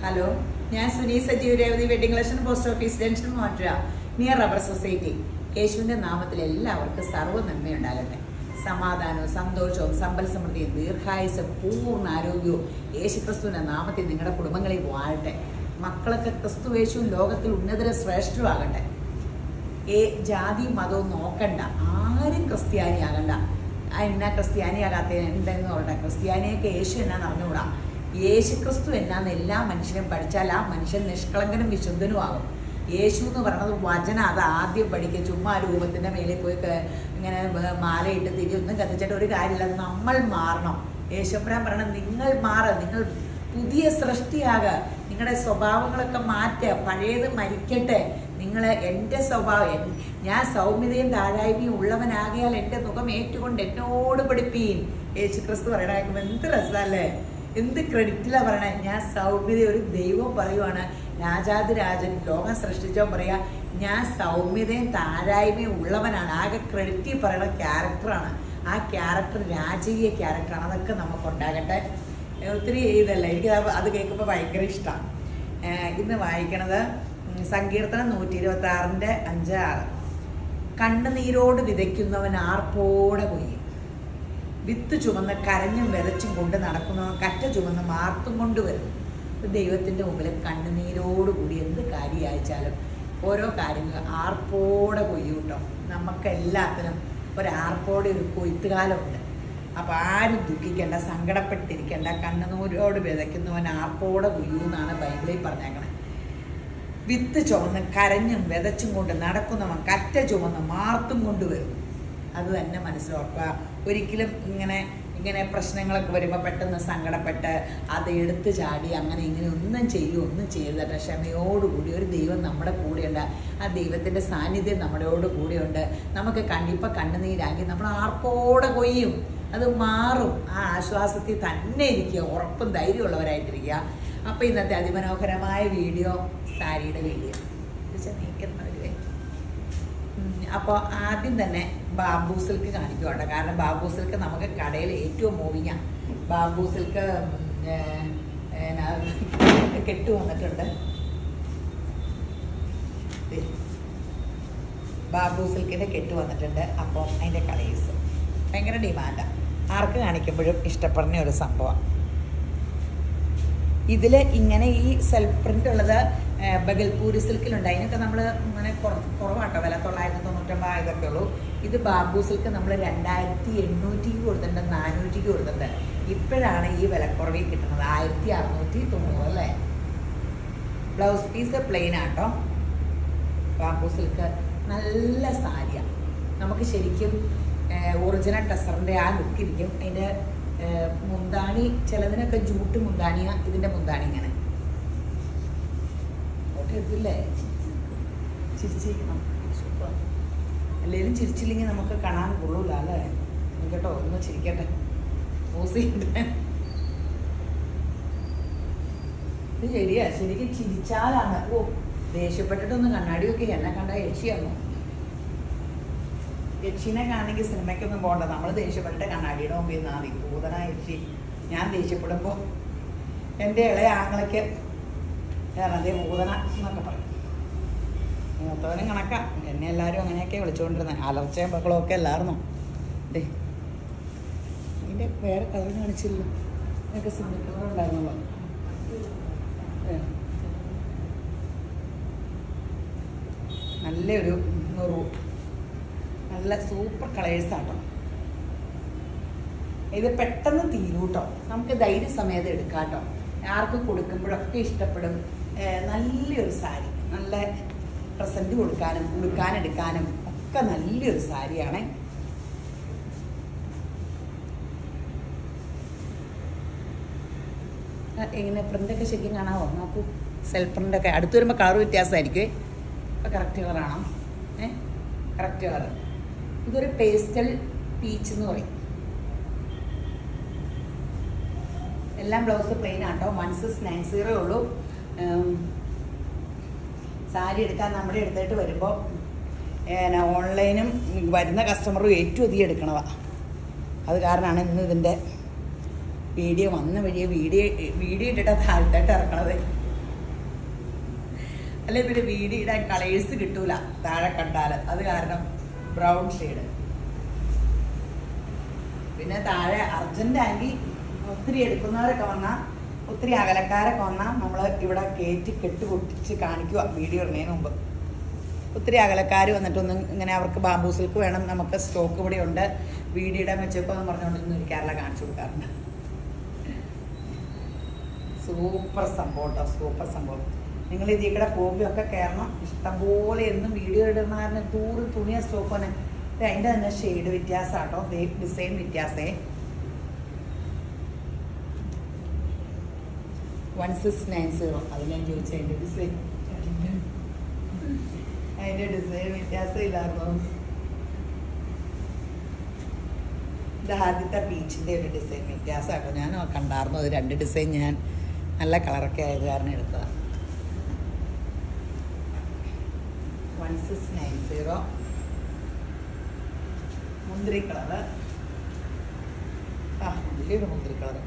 Hello ഞാൻ Suni Sajeev Revathi wedding collection post office junction മോട്ര near rubber society യേശുവിന്റെ നാമത്തിൽ എല്ലാവർക്കും സർവ്വ നന്മയുണ്ടാകട്ടെ സമാധാനവും സന്തോഷവും സമ്പൽ സമൃദ്ധിയും ദീർഘായുസും പൂർണ്ണ ആരോഗ്യവും യേശുക്രിസ്തുവിന്റെ നാമത്തിൽ നിങ്ങളുടെ കുടുംബങ്ങളിൽ വാഴട്ടെ മക്കളൊക്കെ ക്രിസ്തു യേശുവും ലോകത്തിൽ ഉന്നതര ശ്രേഷ്ഠമാകട്ടെ ഏ ജാതി മതവും നോക്കണ്ട ആരും ക്രിസ്ത്യാനിയാകണ്ട ആ എന്നാ ക്രിസ്ത്യാനിയാകാത്ത എന്തെന്ന് പറയട്ടെ ക്രിസ്ത്യാനിയൊക്കെ യേശു എന്നാന്ന് അറിഞ്ഞുകൂടാ യേശു ക്രിസ്തു എന്നാന്ന് എല്ലാ മനുഷ്യനും പഠിച്ചാൽ ആ മനുഷ്യൻ നിഷ്കളങ്കനും വിശുദ്ധനും ആകും യേശു എന്ന് പറയുന്നത് വചനം അത് ആദ്യം പഠിക്കുക ചുമ്മാ രൂപത്തിന്റെ മേലെ പോയി ക- ഇങ്ങനെ വ- മാലയിട്ട് തിരി ഒന്നും കത്തിച്ചിട്ട് ഒരു കാര്യമില്ല നമ്മൾ മാറണം യേശുപ്രാൻ പറയണം നിങ്ങൾ മാറ നിങ്ങൾ പുതിയ സൃഷ്ടിയാകുക നിങ്ങളുടെ സ്വഭാവങ്ങളൊക്കെ മാറ്റുക പഴയത് മരിക്കട്ടെ നിങ്ങൾ എൻ്റെ സ്വഭാവം എൻ- ഞാൻ സൗമ്യതയും താഴായ്മയും ഉള്ളവനാകിയാൽ എൻ്റെ മുഖം ഏറ്റുകൊണ്ട് എന്നോട് പഠിപ്പീൻ യേശു ക്രിസ്തു പറയണ കേൾക്കുമ്പോൾ എന്ത് രസമല്ലേ എന്ത് ക്രെഡിറ്റിലാ പറയണേ ഞാൻ സൗമ്യത ഒരു ദൈവം പറയുവാണ് രാജാതിരാജൻ ലോകം സൃഷ്ടിച്ചോ പറയാ ഞാൻ സൗമ്യതയും താഴായ്മയും ഉള്ളവനാണ് ആകെ ക്രെഡിറ്റ് പറയണ ക്യാരക്ടറാണ് ആ ക്യാരക്ടർ രാജകീയ ക്യാരക്ടറാണ് അതൊക്കെ നമുക്കുണ്ടാകട്ടെ ഏഹ് ഒത്തിരി ഇതല്ല എനിക്ക് അത് അത് കേൾക്കുമ്പോൾ ഭയങ്കര ഇഷ്ടമാണ് ഇന്ന് വായിക്കണത് ഉം സങ്കീർത്തനം നൂറ്റി ഇരുപത്തി ആറിൻ്റെ അഞ്ച് ആറ് കണ്ണുനീരോട് വിതയ്ക്കുന്നവൻ ആർപ്പോടെ കൊയ്യും വിത്ത് ചുമന്ന് കരഞ്ഞും വിതച്ചും കൊണ്ട് നടക്കുന്നവൻ കറ്റ ചുമന്ന് മാർത്തും കൊണ്ടുവരും ദൈവത്തിൻ്റെ മുമ്പിൽ കണ്ണുനീരോടുകൂടി എന്ത് കാര്യം അയച്ചാലും ഓരോ കാര്യങ്ങൾ ആർപ്പോടെ കൊയ്യും കേട്ടോ നമുക്കെല്ലാത്തിനും ഒരു ആർപ്പോടെ ഒരു കൊയ്ത്തുകാലമുണ്ട് അപ്പോൾ ആരും ദുഃഖിക്കേണ്ട സങ്കടപ്പെട്ടിരിക്കേണ്ട കണ്ണുനൂരോട് വിതയ്ക്കുന്നവൻ ആർപ്പോടെ കൊയ്യൂ എന്നാണ് ബൈബിളിൽ പറഞ്ഞേക്കണേ വിത്ത് ചുമന്ന് കരഞ്ഞും വിതച്ചും കൊണ്ട് നടക്കുന്നവൻ കറ്റ ചുമന്ന് മാർത്തും കൊണ്ടുവരും അത് തന്നെ മനസ്സിലോർക്കുക ഒരിക്കലും ഇങ്ങനെ ഇങ്ങനെ പ്രശ്നങ്ങളൊക്കെ വരുമ്പോൾ പെട്ടെന്ന് സങ്കടപ്പെട്ട് അത് എടുത്തു ചാടി അങ്ങനെ ഇങ്ങനെ ഒന്നും ചെയ്യും ഒന്നും ചെയ്തിട്ട് ക്ഷമയോടുകൂടി ഒരു ദൈവം നമ്മുടെ കൂടെയുണ്ട് ആ ദൈവത്തിൻ്റെ സാന്നിധ്യം നമ്മുടെയോട് കൂടെയുണ്ട് നമുക്ക് കണ്ടിപ്പോൾ കണ്ണുനീരാക്കി നമ്മൾ ആർപ്പോടെ കൊയ്യും അത് മാറും ആ ആശ്വാസത്തിൽ തന്നെ ഇരിക്കുക ഉറപ്പും ധൈര്യമുള്ളവരായിട്ടിരിക്കുക അപ്പോൾ ഇന്നത്തെ അതിമനോഹരമായ വീഡിയോ സാരിയുടെ വീഡിയോ നീക്കുന്നവരുവേ അപ്പോൾ ആദ്യം തന്നെ ബാംബൂ സിൽക്ക് കാണിക്കുവാട്ടോ കാരണം ബാംബൂ സിൽക്ക് നമുക്ക് കടയിൽ ഏറ്റവും മൂവിങ്ങാണ് ബാംബൂ സിൽക്ക് കെട്ട് വന്നിട്ടുണ്ട് ദേ. ബാംബൂ സിൽക്കിൻ്റെ കെട്ട് വന്നിട്ടുണ്ട് അപ്പോൾ അതിൻ്റെ കളേഴ്സ് ഭയങ്കര ഡിമാൻഡാണ് ആർക്ക് കാണിക്കുമ്പോഴും ഇഷ്ടപ്പെടുന്ന ഒരു സംഭവം ഇതിൽ ഇങ്ങനെ ഈ സെൽഫ് പ്രിന്റ് ഉള്ളത് ആ, ബഗൽപൂരി സിൽക്കിലുണ്ട് അതിനൊക്കെ നമ്മൾ ഇങ്ങനെ കുറ- കുറവാട്ടോ വില തൊള്ളായിരത്തി തൊണ്ണൂറ്റൊമ്പത് ഇതൊക്കെ ഉള്ളൂ ഇത് ബാംബൂ സിൽക്ക് നമ്മൾ രണ്ടായിരത്തി എണ്ണൂറ്റിക്ക് കൊടുത്തിട്ടുണ്ട് നാനൂറ്റിക്ക് കൊടുത്തിട്ടുണ്ട് ഇപ്പോഴാണ് ഈ വിലക്കുറവിൽ കിട്ടുന്നത് ആയിരത്തി അറുന്നൂറ്റി തൊണ്ണൂറ് അല്ലേ ബ്ലൗസ് പീസ് പ്ലെയിൻ ആട്ടോ ബാംബൂ സിൽക്ക് നല്ല സാരിയാണ് നമുക്ക് ശരിക്കും ഒറിജിനൽ ടെസറിൻ്റെ ആ ലുക്ക് ഇരിക്കും അതിൻ്റെ മുന്താണി ചിലതിനൊക്കെ ജൂട്ട് മുന്താണിയാ ഇതിൻ്റെ മുന്താണി ഇങ്ങനെ ഫോട്ടോ എടുത്തില്ലേ ചിരിച്ചിരിക്കണം സൂപ്പർ അല്ലെങ്കിലും ചിരിച്ചില്ലെങ്കിൽ നമുക്ക് കാണാൻ കൊള്ളൂല അല്ലേ കേട്ടോ ഒന്ന് ചിരിക്കട്ടെ പോസ് ചെയ്യട്ടെ ഇത് ശരിയാ ശരിക്കും ചിരിച്ചാലാണ് ഓ ദേഷ്യപ്പെട്ടിട്ടൊന്ന് കണ്ണാടി വെക്കുക എന്നെ കണ്ട യക്ഷിയാണോ യക്ഷിനെ കാണെങ്കിൽ സിനിമയ്ക്കൊന്നും പോകണ്ട നമ്മൾ ദേഷ്യപ്പെട്ടിട്ട് കണ്ണാടിയുടെ മുമ്പിൽ നിന്നാൽ മതി ഭൂതന യക്ഷി ഞാൻ ദേഷ്യപ്പെടുമ്പോൾ എൻ്റെ ഇളയ ആങ്ങളയ്ക്ക് അതേ ഭൂതന എന്നൊക്കെ പറയും മൂത്തവനും കണക്കാം എന്നെ എല്ലാവരും അങ്ങനെയൊക്കെ വിളിച്ചുകൊണ്ടിരുന്നത് അലർച്ചയും ബഹളവും ഒക്കെ അല്ലായിരുന്നു ദേ ഇതിൻ്റെ വേറെ കളർ കാണിച്ചില്ല ഇതൊക്കെ സിംഗിൾ കളർ ഉണ്ടായിരുന്നല്ലോ ഏ. നല്ലൊരു നുറു നല്ല സൂപ്പർ കളേഴ്സ് ആട്ടോ ഇത് പെട്ടെന്ന് തീരും കേട്ടോ നമുക്ക് ധൈര്യസമേതം എടുക്കാം കേട്ടോ ആർക്ക് കൊടുക്കുമ്പോഴൊക്കെ ഇഷ്ടപ്പെടും ഏ, നല്ലൊരു സാരി നല്ല പ്രസൻറ്റ് കൊടുക്കാനും ഉടുക്കാനെടുക്കാനും ഒക്കെ നല്ലൊരു സാരിയാണ് ഇങ്ങനെ പ്രിൻ്റൊക്കെ ശരിക്കും കാണാമോ നോക്കൂ സെൽഫ് പ്രിൻ്റൊക്കെ അടുത്ത് വരുമ്പോൾ കളർ വ്യത്യാസമായിരിക്കും അപ്പോൾ കറക്റ്റ് കളറാണോ ഏ കറക്റ്റ് കളർ ഇതൊരു പേസ്റ്റൽ പീച്ച് എന്ന് പറയും എല്ലാം ബ്ലൗസ് പ്ലെയിൻ ആട്ടോ വൺ സിക്സ് നയൻ സീറോ ഉള്ളൂ ഉം, സാരി എടുക്കാൻ നമ്മുടെ എടുത്തിട്ട് വരുമ്പോൾ ഓൺലൈനും വരുന്ന കസ്റ്റമറും ഏറ്റവും അധികം എടുക്കണതാ അത് കാരണമാണ് ഇന്ന് ഇതിൻ്റെ വീഡിയോ വന്ന വഴിയെ വീഡിയോ വീഡിയോ ഇട്ടിട്ട് താഴ്ത്തായിട്ട് ഇറക്കണത് അല്ലെ പിന്നെ വീഡിയോ ഇടാൻ കളേഴ്സ് കിട്ടൂല താഴെ കണ്ടാൽ അത് കാരണം ബ്രൗൺ ഷെയ്ഡ് പിന്നെ താഴെ അർജന്റ് ആണെങ്കിൽ ഒത്തിരി എടുക്കുന്നവരൊക്കെ വന്നാൽ ഒത്തിരി അകലക്കാരൊക്കെ വന്നാൽ നമ്മൾ ഇവിടെ കയറ്റി കെട്ട് പൊട്ടിച്ച് കാണിക്കുക വീഡിയോ ഇടുന്നതിന് മുമ്പ് ഒത്തിരി അകലക്കാർ വന്നിട്ടൊന്നും ഇങ്ങനെ അവർക്ക് ബാംബൂ സിൽക്ക് വേണം നമുക്ക് സ്റ്റോക്ക് ഇവിടെ ഉണ്ട് വീഡിയോ ഇടാൻ വെച്ചപ്പോൾ എന്ന് പറഞ്ഞുകൊണ്ടൊന്നും ഇരിക്കാറില്ല കാണിച്ചു കൊടുക്കാറുണ്ട് സൂപ്പർ സംഭവം കേട്ടോ സൂപ്പർ സംഭവം നിങ്ങൾ ഇതിൽ കൂടെ പോകുമ്പോൾ ഒക്കെ കയറണം ഇഷ്ടംപോലെ എന്നും വീഡിയോ ഇടുന്ന കാരണം ദൂരം തുണിയ സ്റ്റോക്ക് തന്നെ ഇത് അതിൻ്റെ തന്നെ ഷെയ്ഡ് വ്യത്യാസം കേട്ടോ ഡിസൈൻ വ്യത്യാസേ വൺ സിക്സ് നയൻ സീറോ അത് ഞാൻ ചോദിച്ചു അതിൻ്റെ ഡിസൈൻ അതിൻ്റെ ഡിസൈൻ വ്യത്യാസം ഇല്ലായിരുന്നു ഇത് ആദ്യത്തെ ബീച്ചിൻ്റെ ഒരു ഡിസൈൻ വ്യത്യാസമാട്ടോ ഞാൻ കണ്ടായിരുന്നു അത് രണ്ട് ഡിസൈൻ ഞാൻ നല്ല കളറൊക്കെ ആയത് കാരണം എടുത്തതാണ് വൺ സിക്സ് നയൻ സീറോ മുന്തിരി കളറ് ആ വലിയൊരു മുന്തിരി കളറ്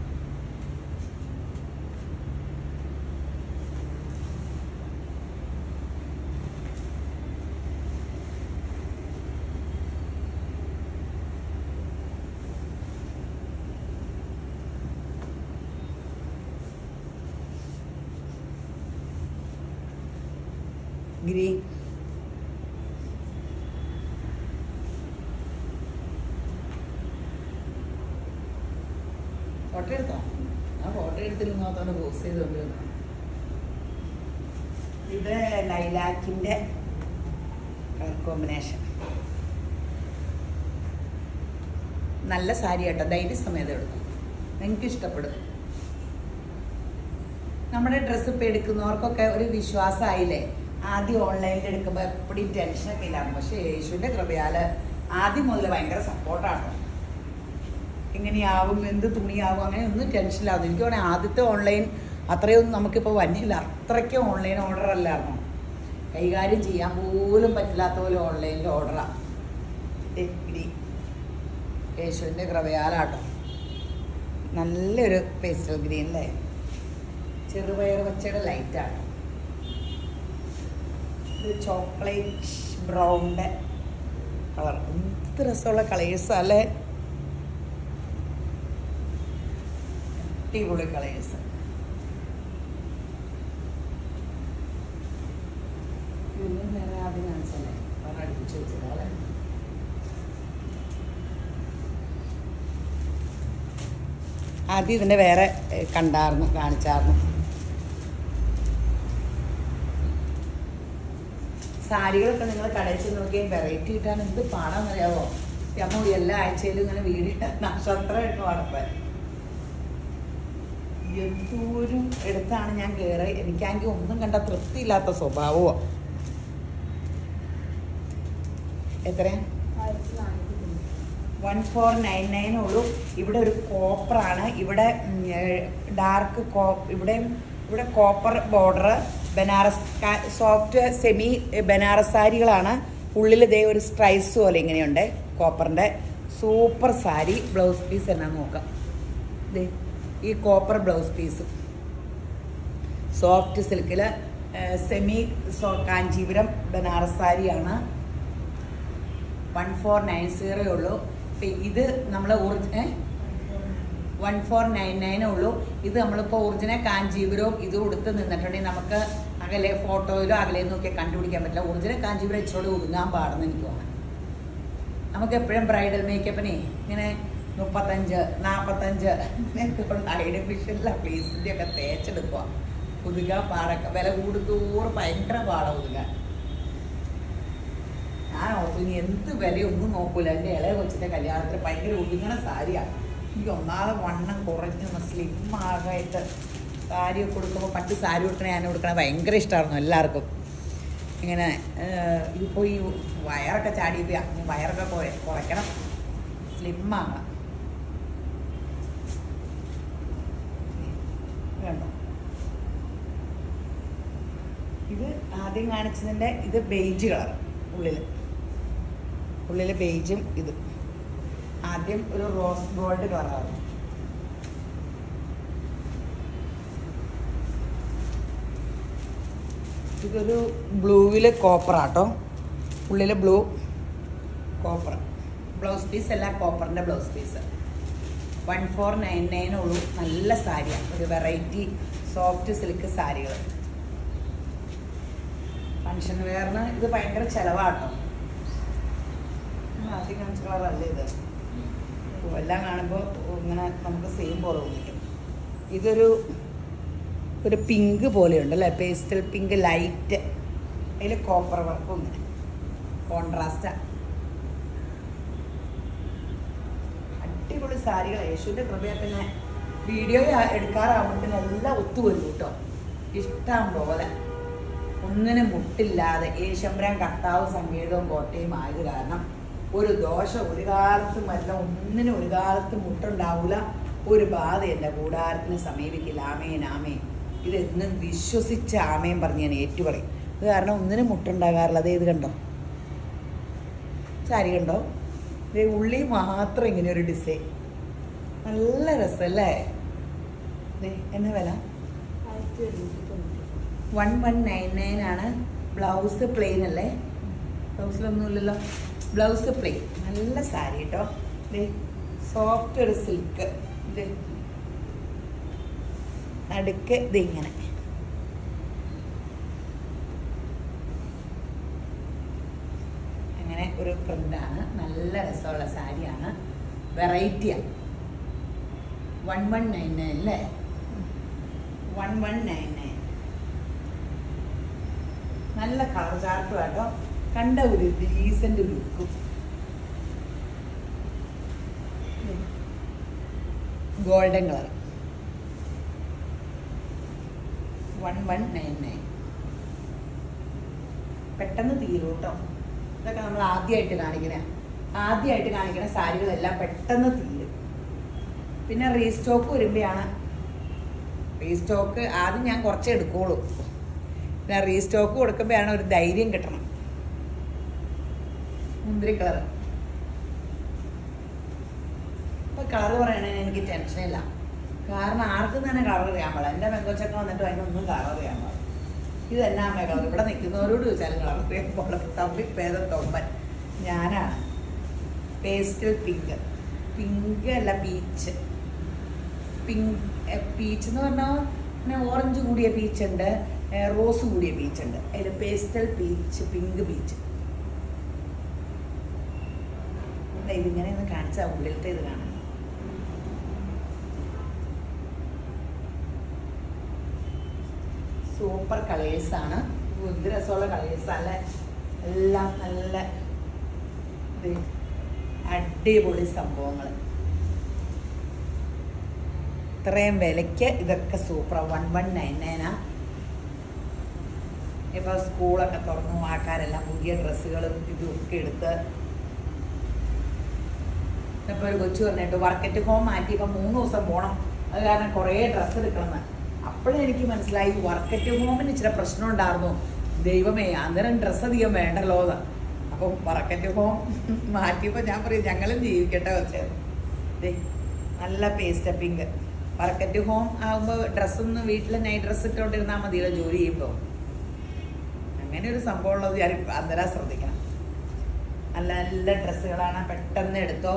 ഗ്രീൻ ഫോട്ടോ എടുത്തോ ആ ഫോട്ടോ എടുത്തിരുന്നോത്തോണ്ട് പോസ്റ്റ് ചെയ്തോണ്ട് ഇത് ലൈലാക്കിന്റെ കളർ കോമ്പിനേഷൻ നല്ല സാരി കേട്ടോ ധൈര്യസമേതം എടുക്കും നിങ്ങൾക്ക് ഇഷ്ടപ്പെടും നമ്മുടെ ഡ്രസ്സ് ഇപ്പം എടുക്കുന്നവർക്കൊക്കെ ഒരു വിശ്വാസമായില്ലേ ആദ്യം ഓൺലൈനിൽ എടുക്കുമ്പോൾ എപ്പോഴും ടെൻഷനൊക്കെ ഇല്ലായിരുന്നു പക്ഷേ യേശുവിൻ്റെ കൃപയാല് ആദ്യം മുതൽ ഭയങ്കര സപ്പോർട്ടാണ് എങ്ങനെയാവും എന്ത് തുണിയാവും അങ്ങനെ ഒന്നും ടെൻഷനിലാവും എനിക്ക് വേണേൽ ആദ്യത്തെ ഓൺലൈൻ അത്രയൊന്നും നമുക്കിപ്പോൾ വന്നില്ല അത്രയ്ക്ക് ഓൺലൈൻ ഓർഡർ അല്ലായിരുന്നു കൈകാര്യം ചെയ്യാൻ പോലും പറ്റില്ലാത്ത പോലെ ഓൺലൈനിൽ ഓർഡറാണ് യേശുവിൻ്റെ കൃപയാലാട്ടോ നല്ലൊരു പേസ്റ്റൽ ഗ്രീൻ അല്ലേ ചെറുപയർ പച്ചയുടെ ലൈറ്റാണ് ഇത് ചോക്ലേറ്റ് ബ്രൗണിൻ്റെ കളർ എന്ത് രസമുള്ള കളേഴ്സ് അല്ലേ അടിപൊളി കളേഴ്സ് പിന്നെ വേറെ ആദ്യം കാണിച്ചല്ലേ വേറെ അടുപ്പിച്ച് വെച്ചതാ അല്ലേ ആദ്യം ഇതിൻ്റെ വേറെ ഏഹ്, കണ്ടായിരുന്നു കാണിച്ചായിരുന്നു സാരികളൊക്കെ നിങ്ങൾ കടയിൽ ചെന്ന് നോക്കിയാൽ വെറൈറ്റി കിട്ടാൻ എന്ത് പാടാന്നറിയാവോ നമ്മൾ എല്ലാ ആഴ്ചയിലും ഇങ്ങനെ വീഡിയോ നക്ഷത്രമായിട്ട് വളർത്താൻ എന്തോരം എടുത്താണ് ഞാൻ കയറി എനിക്കാണെങ്കിൽ ഒന്നും കണ്ട തൃപ്തിയില്ലാത്ത സ്വഭാവമാണ് എത്രയാ വൺ ഫോർ നയൻ നയൻ ഉള്ളൂ ഇവിടെ ഒരു കോപ്പറാണ് ഇവിടെ ഡാർക്ക് കോ ഇവിടെ ഇവിടെ copper border Banaras soft semi Banaras സാരികളാണ് ഉള്ളിൽ ഇതേ ഒരു സ്ട്രൈസ് പോലെ ഇങ്ങനെയുണ്ട് കോപ്പറിൻ്റെ സൂപ്പർ സാരി ബ്ലൗസ് പീസ് എന്നാ നോക്കാം ദേ ഈ കോപ്പർ ബ്ലൗസ് പീസ് സോഫ്റ്റ് സിൽക്കിൽ സെമി സോ കാഞ്ചീപുരം ബനാറസ് സാരിയാണ് വൺ ഫോർ നയൻ സീറോ ഉള്ളൂ ഇപ്പൊ ഇത് നമ്മൾ വൺ ഫോർ നയൻ നയനേ ഉള്ളൂ ഇത് നമ്മളിപ്പോൾ ഒറിജിനൽ കാഞ്ചീപുരവും ഇത് കൊടുത്ത് നിന്നിട്ടുണ്ടെങ്കിൽ നമുക്ക് അകലെ ഫോട്ടോയിലോ അകലെ നോക്കിയാൽ കണ്ടുപിടിക്കാൻ പറ്റില്ല ഒറിജിനൽ കാഞ്ചീപുരം ഇച്ചിരി ഒതുങ്ങാൻ പാടുന്നു എനിക്ക് തോന്നുന്നു നമുക്ക് എപ്പോഴും ബ്രൈഡൽ മേക്കപ്പിനെ ഇങ്ങനെ മുപ്പത്തഞ്ച് നാൽപ്പത്തഞ്ച് ഇങ്ങനെയൊക്കെയുള്ള ആർട്ടിഫിഷ്യലിലെ പ്ലീസിൻ്റെ ഒക്കെ തേച്ചെടുക്കുക ഒതുങ്ങാൻ പാടൊക്കെ വില കൂടുന്തോറും ഭയങ്കര പാടാണ് ഒതുങ്ങാൻ ഞാൻ ഓർത്തു ഇനി എന്ത് വിലയൊന്നും നോക്കൂല എൻ്റെ ഇളയ കൊച്ചിൻ്റെ കല്യാണത്തിന് ഭയങ്കര ഒതുങ്ങണ സാരിയാണ് എനിക്ക് ഒന്നാമത് വണ്ണം കുറഞ്ഞ് സ്ലിം ആകായിട്ട് സാരിയൊക്കെ കൊടുക്കുമ്പോൾ പണ്ട് സാരി കൊടുക്കണേ ഞാൻ കൊടുക്കണേ ഭയങ്കര ഇഷ്ടമായിരുന്നു എല്ലാവർക്കും ഇങ്ങനെ ഇപ്പോൾ ഈ വയറൊക്കെ ചാടിയപ്പോൾ വയറൊക്കെ കുറ കുറയ്ക്കണം സ്ലിം ആകണം വേണ്ടോ ഇത് ആദ്യം കാണിച്ചതിൻ്റെ ഇത് ബെയ്ജ് കളർ ഉള്ളിൽ ഉള്ളിൽ ബെയ്ജും ഇത് ആദ്യം ഒരു റോസ് ഗോൾഡ് കളറാണ് ഇതൊരു ബ്ലൂവില് കോപ്പറാട്ടോ ഉള്ളില് ബ്ലൂ കോപ്പർ ബ്ലൗസ് പീസ് അല്ല കോപ്പറിന്റെ blouse piece one four nine nine ഉള്ളൂ നല്ല സാരിയാണ് ഒരു വെറൈറ്റി സോഫ്റ്റ് സിൽക്ക് സാരികൾ ഫങ്ഷൻ വെയറിന് ഇത് ഭയങ്കര ചിലവാട്ടോ ആദ്യം കാണിച്ച കളറല്ല ഇത് ഓ, എല്ലാം കാണുമ്പോൾ ഇങ്ങനെ നമുക്ക് സെയിം പോലെ തോന്നിക്കും ഇതൊരു ഒരു പിങ്ക് പോലെയുണ്ട് അല്ലേ പേസ്റ്റൽ പിങ്ക് ലൈറ്റ് അതിൽ കോപ്പർ വർക്കും ഇങ്ങനെ കോൺട്രാസ്റ്റാ അടിപൊളി സാരികൾ യേശുവിൻ്റെ കൃപയെ പിന്നെ വീഡിയോ എടുക്കാറാകുമ്പോഴത്തേനും എല്ലാം ഒത്തുവരും കേട്ടോ ഇഷ്ടം പോലെ ഒന്നിനും മുട്ടില്ലാതെ യേശമ്പരാൻ കർത്താവ് സംഗീതവും കോട്ടയും ആയത് കാരണം ഒരു ദോഷം ഒരു കാലത്തും വരില്ല ഒന്നിനും ഒരു കാലത്തും മുട്ടുണ്ടാവില്ല ഒരു ബാധ എൻ്റെ കൂടാരത്തിന് സമീപിക്കില്ല ആമേൻ ആമേൻ ഇതെന്നും വിശ്വസിച്ച് ആമേൻ പറഞ്ഞ് ഞാൻ ഏറ്റുപറയും ഇത് കാരണം ഒന്നിനും മുട്ടുണ്ടാകാറില്ല അതേ ഇത് കണ്ടോ സാരി കണ്ടോ ദേ ഉള്ളി മാത്രം ഇങ്ങനെ ഒരു ഡിസൈൻ നല്ല രസമല്ലേ ദേ എന്നാ വില വൺ വൺ നയൻ നയൻ ആണ് ബ്ലൗസ് പ്ലെയിൻ അല്ലേ ബ്ലൗസിലൊന്നുമില്ലല്ലോ ബ്ലൗസ് പ്ലെയിൻ നല്ല സാരി കേട്ടോ ദേ സോഫ്റ്റ് ഒരു സിൽക്ക് ഇത് നടുക്ക് ഇതിങ്ങനെ അങ്ങനെ ഒരു പ്രിന്റാണ് നല്ല രസമുള്ള സാരിയാണ് വെറൈറ്റിയാണ് വൺ വൺ നയൻ നയൻ അല്ലേ വൺ വൺ നയൻ നയൻ നല്ല കളർ ചാർട്ടും കേട്ടോ കണ്ട ഒരു ഡീസന്റ് ലുക്കും golden colour one one nine nine പെട്ടെന്ന് തീരും കേട്ടോ ഇതൊക്കെ നമ്മൾ ആദ്യമായിട്ട് കാണിക്കണ ആദ്യമായിട്ട് കാണിക്കണ സാരികളെല്ലാം പെട്ടെന്ന് തീരും പിന്നെ റീസ്റ്റോക്ക് വരുമ്പോഴാണ് റീസ്റ്റോക്ക് ആദ്യം ഞാൻ കുറച്ചേ എടുക്കുള്ളൂ പിന്നെ റീസ്റ്റോക്ക് കൊടുക്കുമ്പോഴാണ് ഒരു ധൈര്യം കിട്ടണം മുന്തിരി കളർ ഇപ്പൊ കളർ പറയണതിന് എനിക്ക് ടെൻഷനില്ല കാരണം ആർക്കും തന്നെ കളർ അറിയാൻ പാടില്ല എൻ്റെ മെങ്കോച്ചൊക്കെ വന്നിട്ട് അതിനൊന്നും കളർ അറിയാൻ പാടില്ല ഇത് എന്നാ അമ്മ കളർ ഇവിടെ നിൽക്കുന്നവരോട് ചോദിച്ചാലും കളർ അറിയാൻ പാടില്ല തമ്മിൽ ഭേദം തൊമ്പൻ ഞാനാണ് പേസ്റ്റൽ പിങ്ക് പിങ്ക് അല്ല പീച്ച് പിങ്ക് പീച്ച് എന്ന് പറഞ്ഞാൽ പിന്നെ ഓറഞ്ച് കൂടിയ പീച്ച് ഉണ്ട് റോസ് കൂടിയ പീച്ച് ഉണ്ട് അതിൽ പേസ്റ്റൽ പീച്ച് പിങ്ക് പീച്ച് ഇതിങ്ങനെ ഒന്ന് കാണിച്ചാൽ ഉള്ളിലത്തെ ഇത് കാണാം സൂപ്പർ കളേഴ്സാണ് എന്ത് രസമുള്ള കളേഴ്സ് അല്ല എല്ലാം നല്ല ഇത് അടിപൊളി സംഭവങ്ങൾ ഇത്രയും വിലയ്ക്ക് ഇതൊക്കെ സൂപ്പർ വൺ വൺ നയൻ നയനാ ഇപ്പോൾ സ്കൂളൊക്കെ തുറന്നു ആൾക്കാരെല്ലാം പുതിയ ഡ്രസ്സുകളും ഇതും ഒക്കെ എടുത്ത് ഇപ്പോൾ ഒരു കൊച്ചു പറഞ്ഞിട്ട് വർക്കറ്റ് ഹോം മാറ്റി ഇപ്പം മൂന്ന് ദിവസം പോകണം അത് കാരണം കുറേ ഡ്രസ്സ് എടുക്കണമെന്ന് അപ്പോഴും എനിക്ക് മനസ്സിലായി വർക്കറ്റ് ഹോമിന് ഇച്ചിരി പ്രശ്നം ഉണ്ടായിരുന്നു ദൈവമേ അന്നേരം ഡ്രസ്സ് അധികം വേണ്ടല്ലോ എന്ന് അപ്പം വർക്കറ്റ് ഹോം മാറ്റിയപ്പോൾ ഞാൻ പറയും ഞങ്ങളും ജീവിക്കട്ടെ വെച്ചത് ദേ നല്ല പേസ്റ്റ് പിങ്ക് വർക്കറ്റ് ഹോം ആകുമ്പോൾ ഡ്രസ്സൊന്നും വീട്ടിൽ നൈറ്റ് ഡ്രസ്സ് ഇട്ടുകൊണ്ടിരുന്നാൽ മതിയല്ലോ ജോലി ചെയ്യുമ്പോൾ അങ്ങനെ ഒരു സംഭവം ഉള്ളത് ഞാൻ അന്നേരം ശ്രദ്ധിക്കണം നല്ല നല്ല ഡ്രസ്സുകളാണ് പെട്ടെന്ന് എടുത്തോ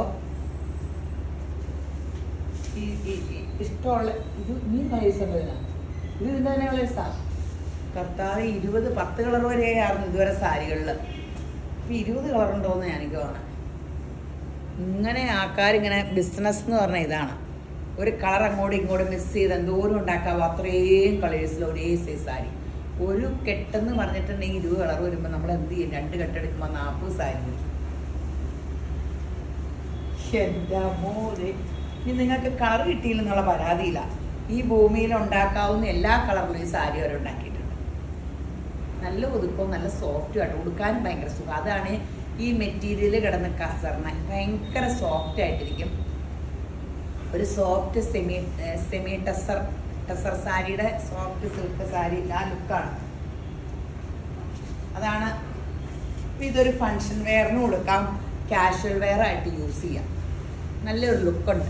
ഈ ഈ- ഈ ഇഷ്ടമുള്ള ഇത് നീ കളേഴ്സ് ഉള്ളതിനാ ഇത് ഇതിൻ്റെ തന്നെ കളേഴ്സാ കർത്താവ് ഇരുപത് പത്ത് കളർ വരെയായിരുന്നു ഇതുവരെ സാരികളിൽ ഇപ്പം ഇരുപത് കളർ ഉണ്ടോയെന്ന് എനിക്ക് തോന്നണം ഇങ്ങനെ ആൾക്കാരിങ്ങനെ ബിസിനസ് എന്ന് പറഞ്ഞ ഇതാണ് ഒരു കളർ അങ്ങോട്ടും ഇങ്ങോട്ടും മിസ് ചെയ്ത് എന്തോരം ഉണ്ടാക്കാവോ അത്രയും കളേഴ്സിൽ ഒരേ സൈസ് സാരി ഒരു കെട്ടെന്ന് പറഞ്ഞിട്ടുണ്ടെങ്കിൽ ഇരുപത് കളർ വരുമ്പോൾ നമ്മൾ എന്ത് ചെയ്യും രണ്ട് കെട്ടെടുക്കുമ്പോൾ നാൽപ്പത് സാരി വരും എൻ്റെ മോനെ ഇനി നിങ്ങൾക്ക് കളർ കിട്ടിയില്ലെന്നുള്ള പരാതിയില്ല ഈ ഭൂമിയിൽ ഉണ്ടാക്കാവുന്ന എല്ലാ കളറിലും ഈ സാരി അവർ ഉണ്ടാക്കിയിട്ടുണ്ട് നല്ല ഒതുക്കവും നല്ല സോഫ്റ്റും ആയിട്ട് ഉടുക്കാനും ഭയങ്കര സുഖം അതാണ് ഈ മെറ്റീരിയൽ കിടന്ന് കസറിന് ഭയങ്കര സോഫ്റ്റ് ആയിട്ടിരിക്കും ഒരു soft semi semi tussar tussar സാരിയുടെ സോഫ്റ്റ് സിൽക്ക് സാരി ആ ലുക്കാണ് അതാണ് ഇപ്പൊ ഇതൊരു ഫങ്ഷൻ വെയറിന് കൊടുക്കാം കാഷ്വൽ വെയർ ആയിട്ട് യൂസ് ചെയ്യാം നല്ലൊരു ലുക്കുണ്ട്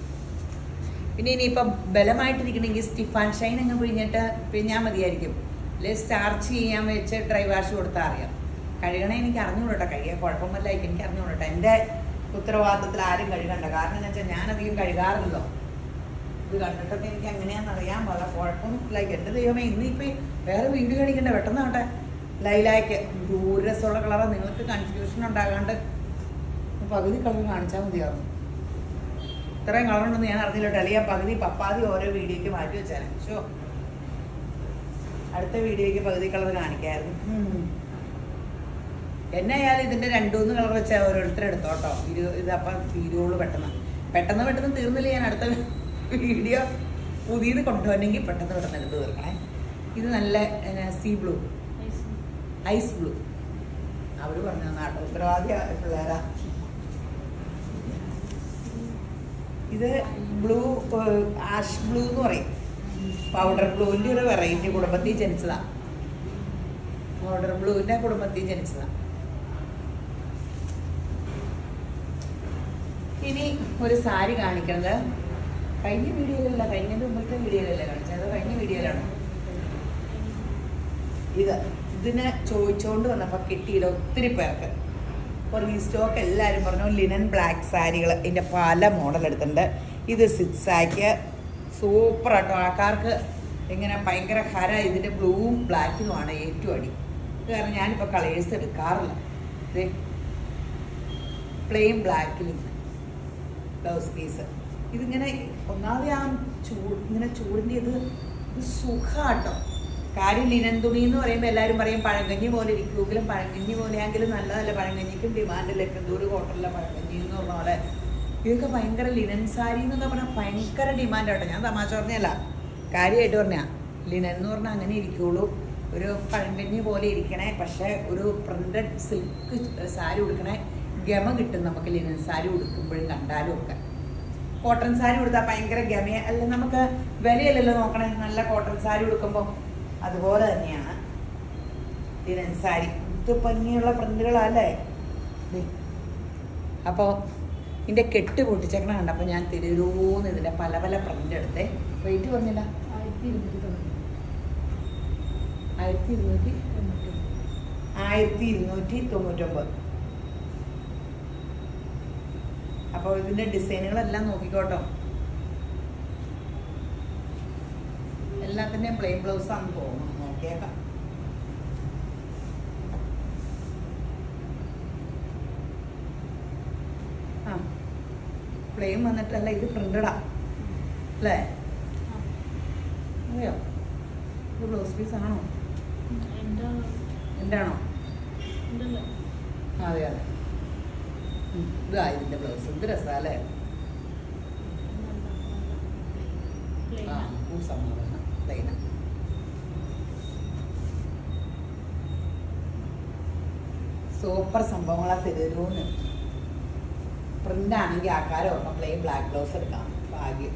പിന്നെ ഇനിയിപ്പം ബലമായിട്ടിരിക്കണമെങ്കിൽ സ്റ്റിഫാൻ ഷൈൻ അങ്ങ് പിഴിഞ്ഞിട്ട് പിഴിഞ്ഞാൽ മതിയായിരിക്കും അല്ലെ സ്റ്റാർച്ച് ചെയ്യാൻ വെച്ച് ഡ്രൈ വാഷ് കൊടുത്താൽ അറിയാം കഴുകണേ എനിക്ക് അറിഞ്ഞുകൂടട്ടെ കഴിയാൻ കുഴപ്പമല്ലായിരിക്കും എനിക്ക് അറിഞ്ഞുകൂടട്ടെ എൻ്റെ ഉത്തരവാദിത്തത്തിൽ ആരും കഴുകണ്ട കാരണം എന്ന് വെച്ചാൽ ഞാനധികം കഴുകാറില്ലല്ലോ ഇത് കണ്ടിട്ടൊക്കെ എനിക്ക് എങ്ങനെയാണെന്ന് അറിയാൻ പാടില്ല കുഴപ്പമൊന്നുമില്ല എൻ്റെ ദൈവമേ ഇന്നിപ്പോൾ വേറെ വീഡിയോ കാണിക്കണ്ട പെട്ടെന്ന് ആട്ടെ ലൈലാക്ക് ദൂര രസമുള്ള കളറാണ് നിങ്ങൾക്ക് കൺഫ്യൂഷൻ ഉണ്ടാകാണ്ട് പകുതി കളർ കാണിച്ചാൽ മതിയാവും ഇത്രയും കളറുണ്ടെന്ന് ഞാൻ അറിഞ്ഞില്ല അല്ലെങ്കിൽ ആ പകുതി പപ്പാതി ഓരോ വീഡിയോയ്ക്ക് മാറ്റി വെച്ചാൽ ഷോ അടുത്ത വീഡിയോയ്ക്ക് പകുതി കളർ കാണിക്കായിരുന്നു ഉം. എന്നായാലും ഇതിന്റെ രണ്ടുമൂന്ന് കളർ വെച്ചാൽ ഓരോരുത്തർ എടുത്തോട്ടോ ഇരു ഇതപ്പം തീരുവുള്ളൂ പെട്ടെന്ന് പെട്ടെന്ന് പെട്ടെന്ന് തീർന്നില്ല ഞാൻ അടുത്ത വീഡിയോ പുതിയത് കൊണ്ടുവരണമെങ്കിൽ പെട്ടെന്ന് പെട്ടെന്ന് എടുത്ത് തീർക്കണേ ഇത് നല്ല സീ ബ്ലൂ ഐസ് ബ്ലൂ അവര് പറഞ്ഞ നാട്ടു ഉത്തരവാദിയ പിള്ളേരാ ഇത് ബ്ലൂ ആഷ് ബ്ലൂ എന്ന് പറയും പൗഡർ ബ്ലൂവിന്റെ ഒരു വെറൈറ്റി കുടുംബത്തിൽ ജനിച്ചതാ പൗഡർ ബ്ലൂവിന്റെ കുടുംബത്തിൽ ജനിച്ചതാ ഇനി ഒരു സാരി കാണിക്കണത് കഴിഞ്ഞ വീഡിയോയിലല്ല കഴിഞ്ഞതിന്റെ മുമ്പത്തെ വീഡിയോയിലല്ല കാണിച്ചത് അത് കഴിഞ്ഞ വീഡിയോയിലാണ് ഇത് ഇതിനെ ചോദിച്ചുകൊണ്ട് വന്നപ്പോൾ കിട്ടിയില്ല ഒത്തിരി പേർക്ക് അപ്പോൾ റീസ്റ്റോക്ക് എല്ലാവരും പറഞ്ഞു ലിനൻ ബ്ലാക്ക് സാരികൾ ഇതിൻ്റെ പല മോഡൽ എടുത്തിട്ടുണ്ട് ഇത് സിക്സ് ആക്ക് സൂപ്പർ ആട്ടോ ആൾക്കാർക്ക് ഇങ്ങനെ ഭയങ്കര ഹര ഇതിൻ്റെ ബ്ലൂവും ബ്ലാക്കിനുമാണ് ഏറ്റവും അടി ഇത് കാരണം ഞാനിപ്പോൾ കളേഴ്സ് എടുക്കാറില്ല ഇത് പ്ലെയിൻ ബ്ലാക്കിൽ ബ്ലൗസ് പീസ് ഇതിങ്ങനെ ഒന്നാമത് ആ ചൂട് ഇങ്ങനെ ചൂടിൻ്റെ ഇത് ഇത് സുഖാട്ടോ കാര്യം ലിനൻ തുണി എന്ന് പറയുമ്പോൾ എല്ലാവരും പറയും പഴങ്കഞ്ഞി പോലെ ഇരിക്കുമെങ്കിലും പഴങ്കഞ്ഞി പോലെയാണെങ്കിലും നല്ലതല്ല പഴങ്കഞ്ഞിക്കും ഡിമാൻഡിലേക്ക് ദൂര കോട്ടണില്ല പഴങ്കഞ്ഞി എന്ന് പറഞ്ഞ പോലെ ഇതൊക്കെ ഭയങ്കര ലിനൻ സാരി എന്നൊക്കെ പറഞ്ഞാൽ ഭയങ്കര ഡിമാൻഡ് ആട്ടോ ഞാൻ തമാശ പറഞ്ഞല്ല കാര്യമായിട്ട് പറഞ്ഞാ ലിനൻ എന്ന് പറഞ്ഞാൽ അങ്ങനെ ഇരിക്കുള്ളൂ ഒരു പഴങ്കഞ്ഞി പോലെ ഇരിക്കണേ പക്ഷേ ഒരു പ്രിന്റഡ് സിൽക്ക് സാരി ഉടുക്കണേ ഗമ കിട്ടും നമുക്ക് ലിനൻ സാരി ഉടുക്കുമ്പോഴും കണ്ടാലും ഒക്കെ കോട്ടൺ സാരി ഉടുത്താൽ ഭയങ്കര ഗമയ അല്ല നമുക്ക് വിലയല്ലല്ലോ നോക്കണേ നല്ല കോട്ടൺ സാരി ഉടുക്കുമ്പോൾ അതുപോലെ തന്നെയാണ് ലിനൻ സാരി ഇത് ഭംഗിയുള്ള പ്രിന്റുകളല്ലേ അപ്പോൾ ഇതിൻ്റെ കെട്ട് പൊട്ടിച്ചേക്കണ കണ്ടപ്പോൾ ഞാൻ തിരുവൂന്ന് ഇതിൻ്റെ പല പല പ്രിന്റ് എടുത്തേ റേറ്റ് പറഞ്ഞില്ല ആയിരത്തി ഇരുന്നൂറ്റി ആയിരത്തി ഇരുന്നൂറ്റി തൊണ്ണൂറ്റൊമ്പത് അപ്പോൾ ഇതിന്റെ ഡിസൈനുകളെല്ലാം നോക്കിക്കോട്ടോ എല്ലാത്തിൻ്റെയും പ്ലെയിൻ ബ്ലൗസ് ആണെന്ന് തോന്നുന്നു നോക്കിയേക്കാം ആ പ്ലെയിൻ വന്നിട്ടല്ല ഇത് പ്രിന്റഡാ അല്ലേ അറിയോ ഇത് ബ്ലൗസ് പീസ് ആണോ എൻ്റെ ആണോ അതെ അതെ ഉം, ഇതാ ഇതിന്റെ ബ്ലൗസ് എന്ത് രസാല്ലേ ആ ഒരു സമാധാനം പ്ലെയിന സൂപ്പർ സംഭവങ്ങളാ തരുന്ന് പ്രിന്റ് ആണെങ്കിൽ ആക്കാരോ പ്ലെയിൻ ബ്ലാക്ക് ബ്ലൗസ് എടുക്കാം ഭാഗ്യം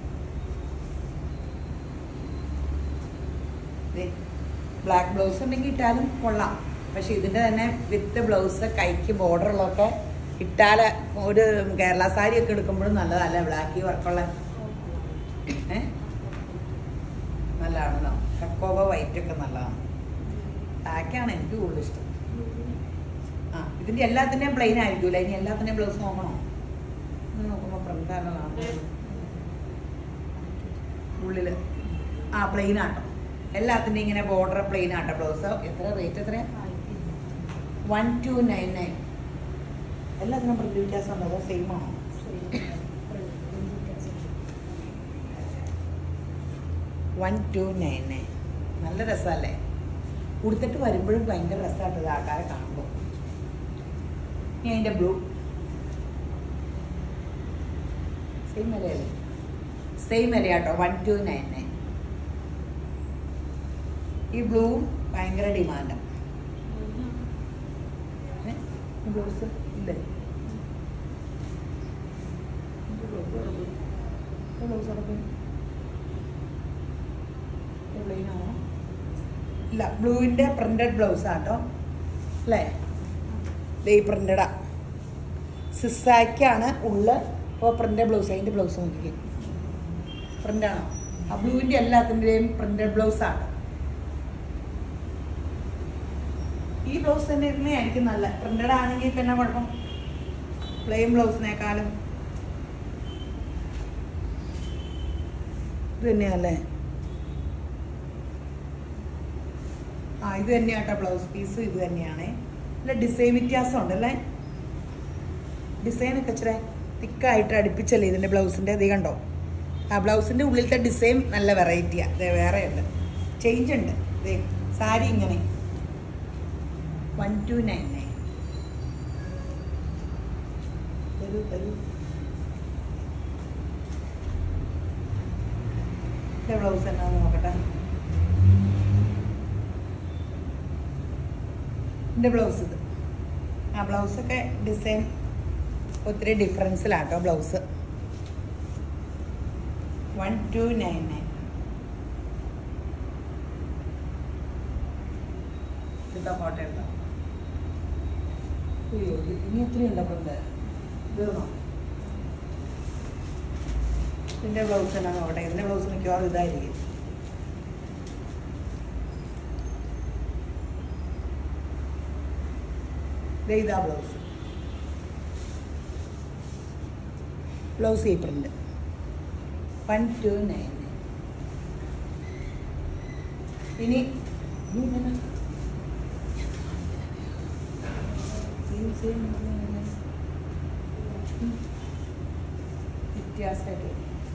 ബ്ലാക്ക് ബ്ലൗസ് ഉണ്ടെങ്കിൽ ഇട്ടാലും കൊള്ളാം പക്ഷെ ഇതിന്റെ തന്നെ വിത്ത് ബ്ലൗസ് കൈക്ക് ബോർഡർ ഉള്ളതൊക്കെ ഇട്ടാല് ഒരു കേരള സാരി ഒക്കെ എടുക്കുമ്പോഴും നല്ലതല്ലേ ബ്ലാക്ക് വർക്കുള്ള ഏ നല്ലതാണല്ലോ കക്കോവ വൈറ്റ് ഒക്കെ നല്ലതാണ് ബ്ലാക്കാണ് എനിക്ക് കൂടുതൽ ഇഷ്ടം ആ ഇതിന്റെ എല്ലാത്തിന്റെയും പ്ലെയിൻ ആയിരിക്കൂല ഇനി എല്ലാത്തിന്റെയും ബ്ലൗസ് നോക്കണോ ഇത് നോക്കുമ്പോ പ്രിന്റാണല്ലോ ഉള്ളില് ആ പ്ലെയിൻ ആട്ടോ എല്ലാത്തിന്റെയും ഇങ്ങനെ ബോർഡർ പ്ലെയിൻ ആട്ടോ ബ്ലൗസ് എത്ര റേറ്റ് എത്രയാ വൺ ടു നയൻ നയൻ എല്ലാത്തിനും പ്രിന്റ് വ്യത്യാസം ഉണ്ടോ അതോ സെയിം ആണോ വൺ ടു നയൻ നയൻ നല്ല രസമല്ലേ ഉടുത്തിട്ട് വരുമ്പോഴും ഭയങ്കര രസമായിട്ടത് ആൾക്കാരെ കാണുമ്പോൾ ഇനി അതിൻ്റെ ബ്ലൂ സെയിം വിലയല്ലേ സെയിം വിലയാട്ടോ വൺ ടു നയൻ നയൻ ഈ ബ്ലൂവും ഭയങ്കര ഡിമാൻഡാണ് ബ്ലൗസ് ഇല്ലേ ബ്ലൗസ് അടക്കം പ്ലെയിനാണോ ഇല്ല ബ്ലൂവിൻ്റെ പ്രിന്റഡ് ബ്ലൗസ് ആട്ടോ അല്ലേ ദേ പ്രിന്റഡാ സിസാക്കാണ് ഉള്ള് ഇപ്പോൾ പ്രിന്റഡ് ബ്ലൗസ് അതിൻ്റെ ബ്ലൗസ് നോക്കിക്കേ പ്രിന്റാണോ ആ ബ്ലൂവിൻ്റെ എല്ലാത്തിൻ്റെയും പ്രിന്റഡ് ബ്ലൗസ് ആണ് ഈ ബ്ലൗസ് തന്നെ ഇരുന്നതായിരിക്കും നല്ല പ്രിന്റഡ് ആണെങ്കിൽ പിന്നെ കുഴപ്പം പ്ലെയിൻ ബ്ലൗസിനേക്കാളും ഇത് തന്നെയല്ലേ ആ ഇത് തന്നെയാട്ടോ ബ്ലൗസ് പീസ് ഇത് തന്നെയാണ് അല്ല ഡിസൈൻ വ്യത്യാസം ഉണ്ടല്ലേ ഡിസൈൻ ഒക്കെ ഇച്ചിരി തിക്കായിട്ട് അടുപ്പിച്ചല്ലേ ഇതിൻ്റെ ബ്ലൗസിൻ്റെ ഇത് കണ്ടോ ആ ബ്ലൗസിൻ്റെ ഉള്ളിലത്തെ ഡിസൈൻ നല്ല വെറൈറ്റിയാണ് ഇത് വേറെ ഉണ്ട് ചേഞ്ച് ഉണ്ട് ദേ സാരി ഇങ്ങനെ വൺ ടു നയൻ നയൻ തരൂ തരൂ ഇതിൻ്റെ ബ്ലൗസ് എന്നാന്ന് നോക്കട്ടെ എൻ്റെ ബ്ലൗസ് ഇത് ആ ബ്ലൗസൊക്കെ ഡിസൈൻ ഒത്തിരി ഡിഫറൻസിലാട്ടോ blouse one two nine nine ഇതാ ഫോട്ടോ എടുത്തോ അയ്യോ ഇത് ഇനി ഒത്തിരി ഉണ്ടപ്പോണ്ട് തീർന്നോ ഇതിൻ്റെ ബ്ലൗസ് എന്നാ നോക്കട്ടെ ഇതിൻ്റെ ബ്ലൗസ് മിക്കവാറും ഇതായിരിക്കും ദേ ഇതാ ബ്ലൗസ് ബ്ലൗസ് ഈ പ്രിന്റ് വൺ ടു നയൻ ഇനി ഇനി ഇങ്ങനെ സെയിം സെയിം വ്യത്യാസമായിട്ട്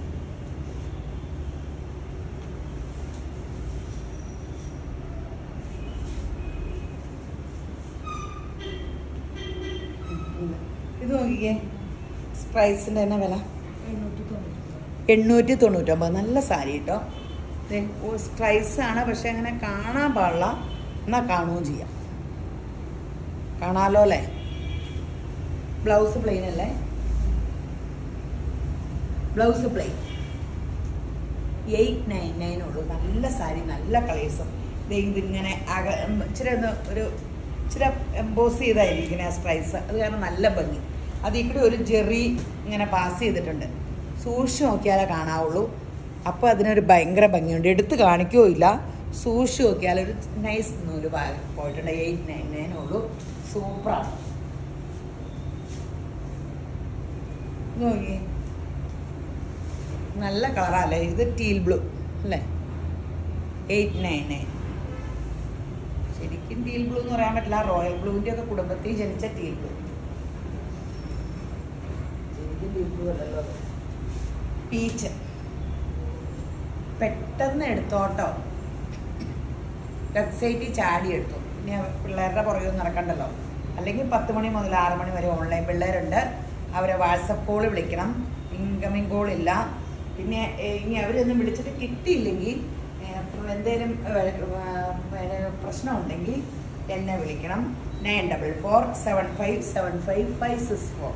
ഇത് നോക്കിക്കേ പ്രൈസിൻ്റെ തന്നെ വില എണ്ണൂറ്റി തൊണ്ണൂറ്റൊമ്പത് നല്ല സാരി കേട്ടോ പ്രൈസാണ് പക്ഷെ അങ്ങനെ കാണാൻ പാടില്ല എന്നാൽ കാണുകയും ചെയ്യാം കാണാലോ അല്ലേ ബ്ലൗസ് പ്ലെയിൻ അല്ലേ blouse plain eight nine nine ഉള്ളൂ നല്ല സാരി നല്ല കളേഴ്സും ഇതിങ്ങനെ അക ഇച്ചിരി ഒന്ന് ഒരു ഇച്ചിരി എംബോസ് ചെയ്തായിരിക്കും ആ സ്ട്രൈസ് അത് കാരണം നല്ല ഭംഗി അതിൽ കൂടെ ഒരു ജെറി ഇങ്ങനെ പാസ് ചെയ്തിട്ടുണ്ട് സൂക്ഷിച്ച് നോക്കിയാലേ കാണാവുള്ളൂ അപ്പോൾ അതിനൊരു ഭയങ്കര ഭംഗിയുണ്ട് എടുത്ത് കാണിക്കുകയോ ഇല്ല സൂക്ഷിച്ച് നോക്കിയാൽ ഒരു നൈസ് നൂല് ഭാഗം പോയിട്ടുണ്ട് എയ്റ്റ് നയൻ നയൻ ഉള്ളൂ സൂപ്പറാണ് നോക്കി നല്ല കളറല്ലേ ഇത് ടീൽ ബ്ലൂ അല്ലേ എയ്റ്റ് നയൻ നയൻ ശരിക്കും ടീൽ ബ്ലൂ എന്ന് പറയാൻ പറ്റില്ല റോയൽ ബ്ലൂവിൻ്റെ ഒക്കെ കുടുംബത്തിൽ ജനിച്ച ടീൽ ബ്ലൂ ശരിക്കും ടീൽ ബ്ലൂ അല്ലല്ലോ അത്. പീച്ച് പെട്ടെന്ന് എടുത്തോട്ടോ വെബ്സൈറ്റിൽ ചാടി എടുത്തു ഇനി പിള്ളേരുടെ പുറകെ നടക്കണ്ടല്ലോ അല്ലെങ്കിൽ പത്ത് മണി മുതൽ ആറ് മണി വരെ ഓൺലൈൻ പിള്ളേരുണ്ട് അവരെ വാട്സപ്പ് കോൾ വിളിക്കണം ഇൻകമിങ് കോൾ ഇല്ല പിന്നെ ഏഹ്, ഇനി അവരൊന്നും വിളിച്ചിട്ട് കിട്ടിയില്ലെങ്കിൽ എന്തെങ്കിലും പ്രശ്നമുണ്ടെങ്കിൽ എന്നെ വിളിക്കണം nine double four seven five seven five five six four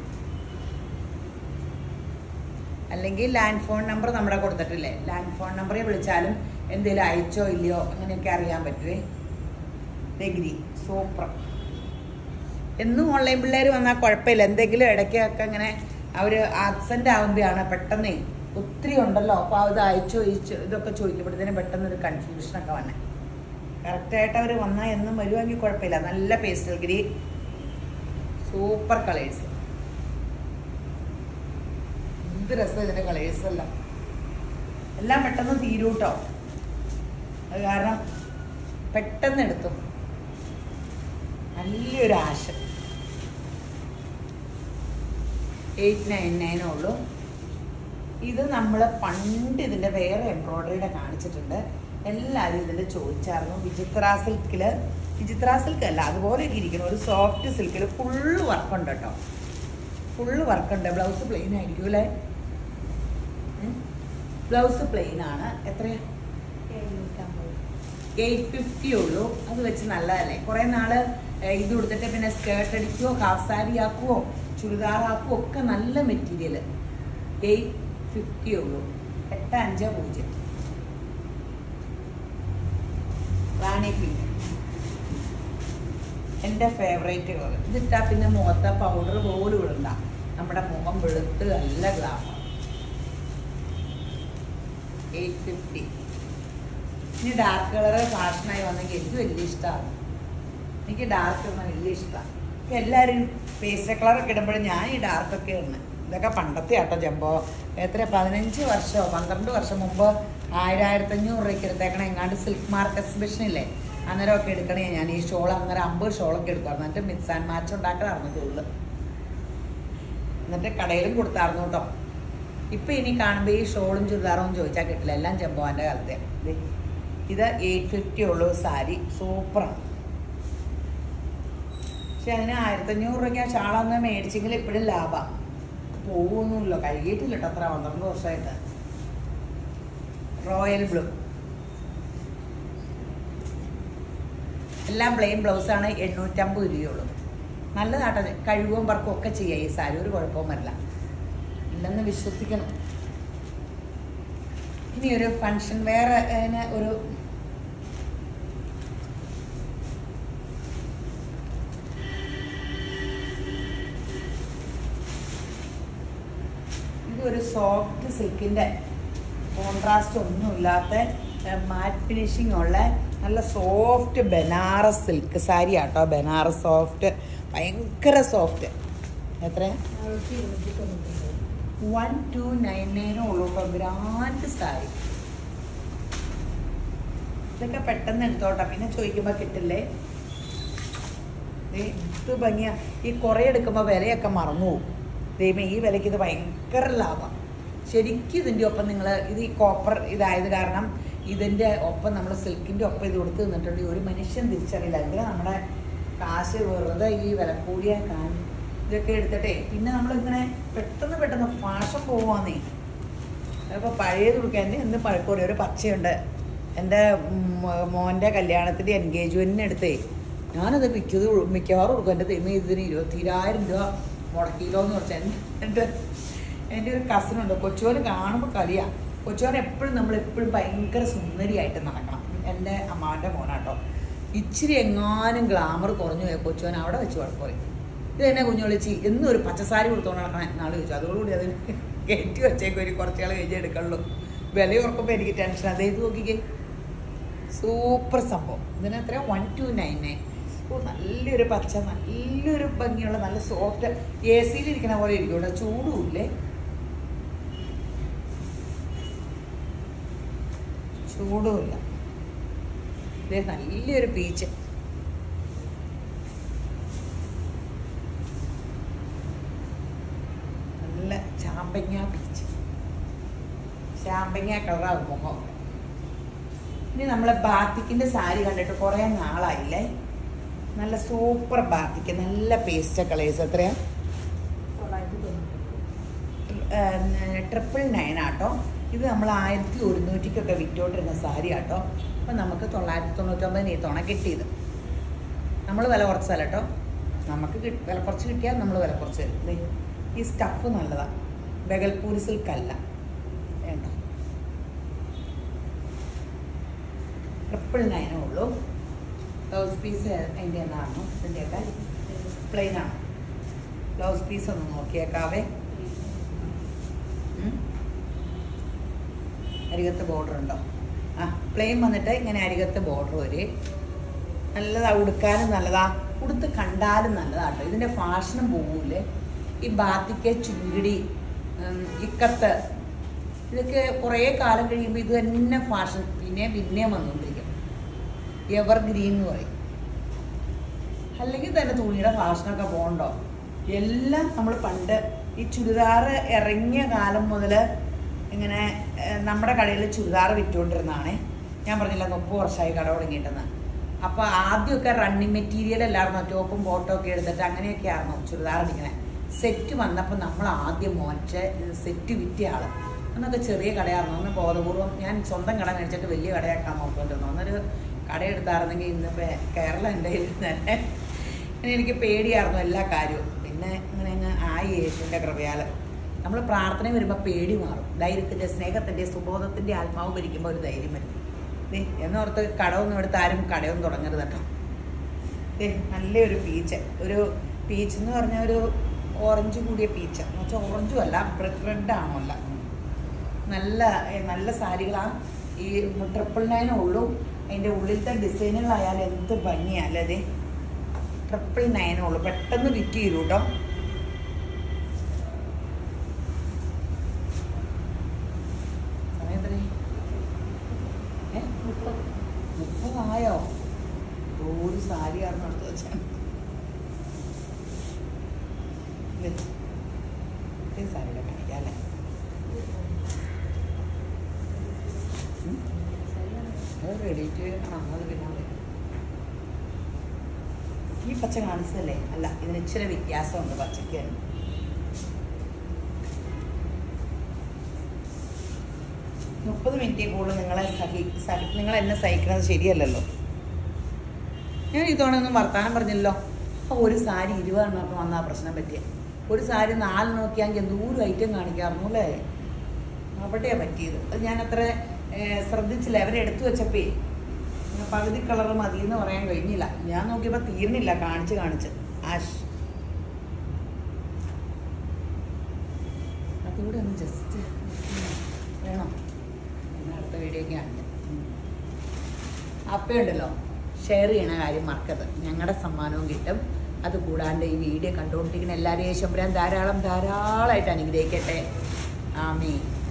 അല്ലെങ്കിൽ ലാൻഡ് ഫോൺ നമ്പർ നമ്മുടെ കൊടുത്തിട്ടില്ലേ ലാൻഡ് ഫോൺ നമ്പറിൽ വിളിച്ചാലും എന്തെങ്കിലും അയച്ചോ ഇല്ലയോ അങ്ങനെയൊക്കെ അറിയാൻ പറ്റുമേ ഡിഗ്രി സൂപ്പർ എന്നും ഓൺലൈൻ പിള്ളേർ വന്നാൽ കുഴപ്പമില്ല എന്തെങ്കിലും ഇടയ്ക്കൊക്കെ ഇങ്ങനെ അവർ ആബ്സെൻ്റ് ആകുമ്പോഴാണ് പെട്ടെന്ന് ഒത്തിരി ഉണ്ടല്ലോ അപ്പോൾ അത് അയച്ചോ ഇച്ചോ ഇതൊക്കെ ചോദിക്കുമ്പോഴത്തേനും പെട്ടെന്ന് ഒരു കൺഫ്യൂഷനൊക്കെ വന്നെ കറക്റ്റായിട്ട് അവർ വന്നാൽ എന്നും വരുവാണെങ്കിൽ കുഴപ്പമില്ല നല്ല പേസ്റ്റൽ ഗ്രീ സൂപ്പർ കളേഴ്സ് എന്ത് രസം ഇതിൻ്റെ കളേഴ്സ് എല്ലാം എല്ലാം പെട്ടെന്ന് തീരൂട്ടോ അത് കാരണം പെട്ടെന്ന് എടുത്തു നല്ലൊരു ആശ എയ്റ്റ് നയൻ നയനേ ഉള്ളൂ ഇത് നമ്മൾ പണ്ട് ഇതിൻ്റെ വേറെ എംബ്രോയ്ഡറിയുടെ കാണിച്ചിട്ടുണ്ട് എല്ലാവരും ഇതിൻ്റെ ചോദിച്ചായിരുന്നു വിചിത്ര സിൽക്കിൽ വിചിത്ര സിൽക്ക് അല്ല അതുപോലെയൊക്കെ ഇരിക്കണം ഒരു സോഫ്റ്റ് സിൽക്കിൽ ഫുള്ള് വർക്കുണ്ട് കേട്ടോ ഫുള്ള് വർക്കുണ്ട് ബ്ലൗസ് പ്ലെയിൻ ആയിരിക്കും അല്ലേ ബ്ലൗസ് പ്ലെയിൻ ആണ് എത്ര എയ്റ്റ് ഫിഫ്റ്റി ഉള്ളൂ അത് വെച്ച് നല്ലതല്ലേ കുറേ നാള് ഏഹ്, ഇത് കൊടുത്തിട്ട് പിന്നെ സ്കേർട്ട് അടിക്കുവോ ഹാഫ് സാരി ആക്കുവോ ചുരിദാർ ആക്കുവോ ഒക്കെ നല്ല മെറ്റീരിയൽ എയ്റ്റ് ഫിഫ്റ്റി ഉള്ളൂ എട്ട് അഞ്ച് പൂജ്യം റാണി പിങ്ക് എൻ്റെ ഫേവറേറ്റ് കളർ ഇതിട്ടാ പിന്നെ മുഖത്തെ പൗഡർ പോലും ഇടണ്ട നമ്മുടെ മുഖം വെളുത്ത് നല്ല ഗ്ലാമർ എയ്റ്റ് ഫിഫ്റ്റി ഇനി ഡാർക്ക് കളർ ഫാഷനായി വന്നെങ്കിൽ എനിക്ക് വലിയ ഇഷ്ടമാണ് എനിക്ക് ഡാർക്ക് ഒന്നും വലിയ ഇഷ്ടമാണ് എല്ലാവരും പേസ്റ്റൽ കളറൊക്കെ ഇടുമ്പോഴും ഞാൻ ഈ ഡാർക്കൊക്കെ ഇടുന്നത് ഇതൊക്കെ പണ്ടത്തെ ആട്ടോ ജമ്പോ എത്ര പതിനഞ്ച് വർഷമോ പന്ത്രണ്ട് വർഷം മുമ്പ് ആയിരം ആയിരത്തഞ്ഞൂറ് രൂപയ്ക്ക് എടുത്തേക്കണേ എങ്ങാണ്ട് സിൽക്ക് മാർക്ക് എക്സിബിഷൻ ഇല്ലേ അന്നേരമൊക്കെ എടുക്കണേ ഞാൻ ഈ ഷോൾ അന്നേരം അമ്പത് ഷോളൊക്കെ എടുക്കുമായിരുന്നു എന്നിട്ട് മിക്സ് ആൻഡ് മാച്ച് ഉണ്ടാക്കലായിരുന്നു കൂടുതൽ എന്നിട്ട് കടയിലും കൊടുത്തായിരുന്നു കേട്ടോ ഇപ്പൊ ഇനി കാണുമ്പോൾ ഈ ഷോളും ചുരിദാറും ചോദിച്ചാൽ കിട്ടില്ല എല്ലാം ചെമ്പോന്റെ കാലത്തെ ദേ, ഇത് എയ്റ്റ് ഫിഫ്റ്റി ഉള്ളൂ സാരി സൂപ്പറാണ് പക്ഷെ അതിന് ആയിരത്തഞ്ഞൂറ് രൂപയ്ക്ക് ആ ഷാളൊന്ന് മേടിച്ചെങ്കിൽ ഇപ്പോഴും ലാഭമാണ് പോകുന്നില്ല കഴുകിയിട്ടില്ല കേട്ടോ അത്ര പന്ത്രണ്ട് വർഷമായിട്ട് റോയൽ ബ്ലൂ എല്ലാം പ്ലെയിൻ ബ്ലൗസാണ് എണ്ണൂറ്റമ്പത് രൂപയുള്ളൂ നല്ലതാട്ടോ കഴിവും പറക്കും ഒക്കെ ചെയ്യാം ഈ സാരി ഒരു കുഴപ്പവും വരില്ല ഇല്ലെന്ന് വിശ്വസിക്കണം ഇനി ഒരു ഫങ്ഷൻ വേറെ അതിന് ഒരു ഇതൊരു സോഫ്റ്റ് സിൽക്കിന്റെ കോൺട്രാസ്റ്റ് ഒന്നുമില്ലാത്ത മാറ്റ് ഫിനിഷിംഗ് ഉള്ള നല്ല സോഫ്റ്റ് ബനാറസ് സിൽക്ക് സാരി ആട്ടോ ബനാറസ് സോഫ്റ്റ് ഭയങ്കര സോഫ്റ്റ് എത്ര വൺ ടു നയൻ നയനോ ഉള്ളൂ കേട്ടോ ഗ്രാൻഡ് സാരി ഇതൊക്കെ പെട്ടെന്ന് എടുത്തോട്ടെ പിന്നെ ചോദിക്കുമ്പോൾ കിട്ടില്ലേ ദേ, എന്ത് ഭംഗിയാ ഈ കുറേ എടുക്കുമ്പോൾ വിലയൊക്കെ മറന്നു പോകും ദൈവം ഈ വിലയ്ക്ക് ഇത് ഭയങ്കര ലാഭം ശരിക്കും ഇതിൻ്റെ ഒപ്പം നിങ്ങൾ ഇത് ഈ കോപ്പർ ഇതായത് കാരണം ഇതിൻ്റെ ഒപ്പം നമ്മൾ സിൽക്കിൻ്റെ ഒപ്പം ഇത് കൊടുത്ത് നിന്നിട്ടുണ്ടെങ്കിൽ ഒരു മനുഷ്യൻ തിരിച്ചറിയില്ല എന്തിനാ നമ്മുടെ കാശ് വെറുതെ ഈ വില കൂടിയ കാൻ ഇതൊക്കെ എടുത്തിട്ടേ പിന്നെ നമ്മളിങ്ങനെ പെട്ടെന്ന് പെട്ടെന്ന് ഫാഷൻ പോവാന്നേ അപ്പോൾ പഴയത് കൊടുക്കാൻ എൻ്റെ എന്ത് പഴക്കൂടി ഒരു പച്ചയുണ്ട് എൻ്റെ മോ- മോൻ്റെ കല്യാണത്തിൻ്റെ എൻഗേജ്മെൻറ്റിന് എടുത്തേ ഞാനത് മിക്കത് മിക്കവാറും കൊടുക്കും എൻ്റെ തെയ്മ ഇതിന് ഇരുപത്തിരായിരം രൂപ മുടക്കിയില്ലോ എന്ന് വെച്ചാൽ എൻ്റെ എൻ്റെ ഒരു കസിനുണ്ട് കൊച്ചുവന് കാണുമ്പോൾ കളിയാ കൊച്ചുവൻ എപ്പോഴും നമ്മൾ എപ്പോഴും ഭയങ്കര സുന്ദരിയായിട്ട് നടക്കണം എൻ്റെ അമ്മാവൻ്റെ മോനാട്ടോ ഇച്ചിരി എങ്ങാനും ഗ്ലാമർ കുറഞ്ഞു പോയ കൊച്ചുവൻ അവിടെ വെച്ച് കുഴപ്പമായി ഇത് തന്നെ കുഞ്ഞു വിളിച്ച് എന്നും ഒരു പച്ചസാരി കൊടുത്തോണ്ട് നടക്കണേ നാളെ ചോദിച്ചു അതോടുകൂടി അത് കയറ്റി വെച്ചേക്കും ഒരു കുറച്ചാൾ കഴിഞ്ഞേ എടുക്കുള്ളൂ വില ഓർക്കുമ്പോൾ എനിക്ക് ടെൻഷൻ അതേ ഇത് നോക്കിക്കേ സൂപ്പർ സംഭവം ഇതിന് എത്ര വൺ ടു നയൻ നയൻ ഓ നല്ലൊരു പച്ച നല്ലൊരു ഭംഗിയുള്ള നല്ല സോഫ്റ്റ് എ സിയിൽ ഇരിക്കണ പോലെ ഇരിക്കും ഇവിടെ ചൂടുമില്ലേ ചൂടുമില്ല ഇത് നല്ലൊരു പീച്ച് നല്ല ചാമ്പങ്ങ പീച്ച് ചാമ്പങ്ങ കളറാകും മുഖം ഇനി നമ്മൾ ബാത്തിക്കിന്റെ സാരി കണ്ടിട്ട് കുറേ നാളായില്ലേ നല്ല സൂപ്പർ ബാത്തിക്ക് നല്ല പേസ്റ്റ് കളേഴ്സ് എത്രയാ ട്രിപ്പിൾ നയൻ ആട്ടോ ഇത് നമ്മൾ ആയിരത്തി ഒരുന്നൂറ്റിക്കൊക്കെ വിറ്റോണ്ടിരുന്ന സാരി ആട്ടോ അപ്പം നമുക്ക് തൊള്ളായിരത്തി തൊണ്ണൂറ്റൊമ്പതിന് ഈ തുണ കിട്ടിയത് നമ്മൾ വില കുറച്ചല്ല കേട്ടോ നമുക്ക് കിട്ടി- വില കുറച്ച് കിട്ടിയാൽ നമ്മൾ വില കുറച്ച് തരും ദേ, ഈ സ്റ്റഫ് നല്ലതാണ് ബഗൽപൂരി സിൽക്കല്ല വേണ്ട ട്രിപ്പിൾ നയനേ ഉള്ളൂ ബ്ലൗസ് പീസ് അതിൻ്റെ എന്നാണോ ഇതിൻ്റെയൊക്കെ പ്ലെയിൻ ആണ് ബ്ലൗസ് പീസ് ഒന്ന് നോക്കിയേക്കാവേ ഉം. അരികത്ത് ബോർഡർ ഉണ്ടോ ആ പ്ലെയിൻ വന്നിട്ട് ഇങ്ങനെ അരികത്ത് ബോർഡർ വരെ നല്ലതാ ഉടുക്കാനും നല്ലതാ ഉടുത്ത് കണ്ടാലും നല്ലതാട്ടോ ഇതിൻ്റെ ഫാഷനും പോകൂലേ ഈ ബാത്തിക്ക് ചുങ്കിടി ഉം, ഇക്കത്ത് ഇതൊക്കെ കുറേ കാലം കഴിയുമ്പോൾ ഇത് തന്നെ ഫാഷൻ പിന്നെ പിന്നെ വന്നുകൊണ്ടിരിക്കും എവർ ഗ്രീൻ എന്ന് പറയും അല്ലെങ്കിൽ തന്നെ തുണിയുടെ ഫാഷനൊക്കെ പോകണ്ടോ എല്ലാം നമ്മൾ പണ്ട് ഈ ചുരിദാർ ഇറങ്ങിയ കാലം മുതൽ ഇങ്ങനെ ഏഹ്, നമ്മുടെ കടയിൽ ചുരിദാർ വിറ്റുകൊണ്ടിരുന്നതാണേ ഞാൻ പറഞ്ഞില്ല മുപ്പത് വർഷമായി കട തുടങ്ങിയിട്ടെന്ന് അപ്പോൾ ആദ്യമൊക്കെ റണ്ണിങ് മെറ്റീരിയൽ അല്ലായിരുന്നു ടോപ്പും ബോട്ടും ഒക്കെ എടുത്തിട്ട് അങ്ങനെയൊക്കെ ആയിരുന്നു ചുരിദാർ അടിക്കണേ സെറ്റ് വന്നപ്പോൾ നമ്മൾ ആദ്യം മോറ്റ സെറ്റ് വിറ്റ ആള് അന്നൊക്കെ ചെറിയ കടയായിരുന്നു അന്ന് ബോധപൂർവ്വം ഞാൻ സ്വന്തം കട മേടിച്ചിട്ട് വലിയ കടയാക്കാൻ നോക്കിക്കൊണ്ടിരുന്നു അന്നൊരു കടയെടുത്തായിരുന്നെങ്കിൽ ഇന്നിപ്പോൾ കേരളം എൻ്റെ കയ്യിൽ തന്നെ ഇങ്ങനെ എനിക്ക് പേടിയായിരുന്നു എല്ലാ കാര്യവും പിന്നെ ഇങ്ങനെ അങ്ങ് ആയി യേശുവിൻ്റെ കൃപയാൽ നമ്മൾ പ്രാർത്ഥന വരുമ്പോൾ പേടി മാറും ധൈര്യത്തിൻ്റെ സ്നേഹത്തിൻ്റെ സുബോധത്തിൻ്റെ ആത്മാവ് ഭരിക്കുമ്പോൾ ഒരു ധൈര്യം വരും ദേ എന്നോർത്ത് കടമൊന്നും എടുത്ത് ആരും കടയൊന്നും തുടങ്ങരുത് കേട്ടോ ദേ നല്ലൊരു പീച്ച് ഒരു പീച്ച് എന്ന് പറഞ്ഞ ഒരു ഓറഞ്ച് കൂടിയ പീച്ച് എന്ന് വെച്ചാൽ ഓറഞ്ചും അല്ല ബ്രെഡ് റെഡ് ആണോ അല്ല നല്ല ഏ, നല്ല സാരികളാണ് ഈ ട്രിപ്പിൾ നയനേ ഉള്ളൂ അതിൻ്റെ ഉള്ളിലത്തെ ഡിസൈനുകളായാലും എന്ത് ഭംഗിയല്ലേ അതെ ട്രിപ്പിൾ നയനേ ഉള്ളൂ പെട്ടെന്ന് വിറ്റ് ചെയ്തു കേട്ടോ സമയം എത്രയായി? ഏ? മുപ്പതായോ ഒരു സാരി ആയിരുന്നു എടുത്ത് വെച്ചാണ് സാരിയുടെ കാണിക്കാം അല്ലേ ഉം? അത് റെഡി ടു ആണോ അത് പിന്നെ മതി. ഈ പച്ച കാണിച്ചതല്ലേ അല്ല ഇതിന് ഇച്ചിരി വ്യത്യാസമുണ്ട് പച്ചയ്ക്ക് മുപ്പത് മിനിറ്റ് കൂടുതൽ നിങ്ങളെ സഹി സഹി നിങ്ങൾ എന്നെ സഹിക്കുന്നത് ശരിയല്ലല്ലോ ഞാൻ ഇതോടെ ഒന്നും വർത്താനം പറഞ്ഞില്ലല്ലോ അപ്പോൾ ഒരു സാരി ഇരുപതെണ്ണമൊക്കെ വന്നാ പ്രശ്നം പറ്റിയ ഒരു സാരി നാല് നോക്കിയാൽ എന്തോരം ഐറ്റം കാണിക്കാറുന്നു അല്ലേ അവിടെയാണ് പറ്റിയത് അത് ഞാൻ അത്ര ഏർ, ശ്രദ്ധിച്ചില്ല അവരെ എടുത്തു വെച്ചപ്പേ ഞാൻ പകുതി കളർ മതി എന്ന് പറയാൻ കഴിഞ്ഞില്ല ഞാൻ നോക്കിയപ്പോൾ തീർന്നില്ല കാണിച്ച് കാണിച്ച് ആഷ് അതുകൂടെ ഒന്ന് ജസ്റ്റ് വേണം എന്നാ അടുത്ത വീഡിയോക്ക് കാണിക്കാം അപ്പയുണ്ടല്ലോ ഷെയർ ചെയ്യണ കാര്യം മറക്കരുത് ഞങ്ങളുടെ സമ്മാനവും കിട്ടും അത് കൂടാണ്ട് ഈ വീഡിയോ കണ്ടുകൊണ്ടിരിക്കുന്ന എല്ലാവരെയും യേശുമ്പരാൻ ധാരാളം ധാരാളമായിട്ട് അനുഗ്രഹിക്കട്ടെ ആമേ